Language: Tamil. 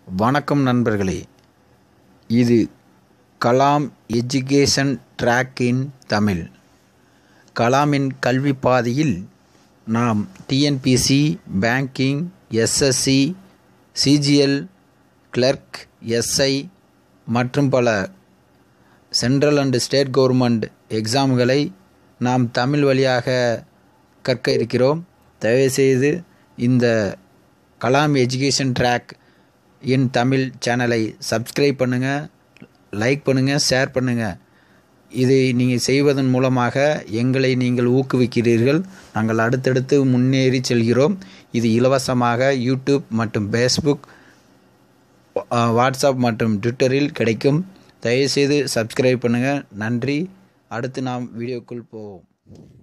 வணக்கம் நண்பர்களே இது Kalam education track in Tamil கலாமின் கல்வி பாதையில் நாம் TNPSC banking SSC CGL clerk SI மற்றும் பல சென்ட்ரல் அண்ட் ஸ்டேட் கவர்மெண்ட் எக்ஸாம்களை நாம் தமிழ் வழியாக கற்க இருக்கிறோம் தயவுசெய்து இந்த Kalam education track in Tamil சேனலை சப்ஸ்கிரைப் பண்ணுங்கள் லைக் பண்ணுங்கள் ஷேர் பண்ணுங்கள் இதை நீங்கள் செய்வதன் மூலமாக எங்களை நீங்கள் ஊக்குவிக்கிறீர்கள் நாங்கள் அடுத்தடுத்து முன்னேறி செல்கிறோம் இது இலவசமாக யூடியூப் மற்றும் ஃபேஸ்புக் வாட்ஸ்அப் மற்றும் ட்விட்டரில் கிடைக்கும் தயவுசெய்து சப்ஸ்கிரைப் பண்ணுங்கள் நன்றி அடுத்து நாம் வீடியோக்குள் போவோம்